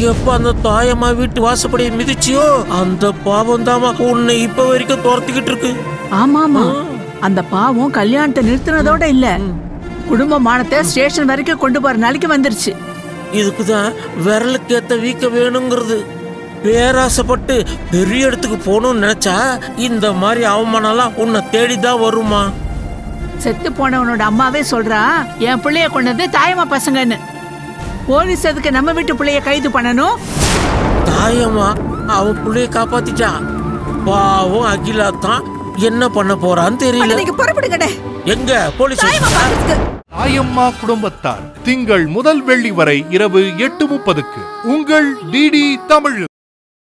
எப்ப அந்த தாயம்மா வீட்டு வாசப்படியை மிதிச்சியோ அந்த பாவம் தாமா உன்னை இப்ப வரைக்கும் துரத்திக்கிட்டு இருக்கு ஆமாமா அந்த பாவம் கல்யாணத்தை நிறுத்தினதோட இல்ல குடும்ப மானத்தை ஸ்டேஷன் வரைக்கும் கொண்டு போற நாளைக்கு வந்துருச்சு இதுக்குதான் விரலுக்கு ஏத்த வீக்க வேணுங்கிறது பேராசைப்பட்டு பெரிய இடத்துக்கு போகணும்னு நினைச்சா இந்த மாதிரி அவமானம்லாம் உன்னை தேடிதான் வருமா செத்து போனவனோட அம்மாவே சொல்றா என் பிள்ளைய கொண்டது தாயம்மா பசங்கன்னு போலீஸ் அதுக்கு நம்ம வீட்டு பிள்ளைய கைது பண்ணணும் தாயம்மா அவன் புள்ளைய காப்பாத்திட்டா பாவம் அகிலா தான் என்ன பண்ண போறான்னு தெரியல நீங்க புறப்படுங்கடே எங்க போலீஸ் தாயம்மா ஸ்டேஷன்ல? பாக்கிறதுக்கு தாயம்மா குடும்பத்தார் திங்கள் முதல் வெள்ளி வரை இரவு எட்டு முப்பதுக்கு உங்கள் டிடி தமிழ்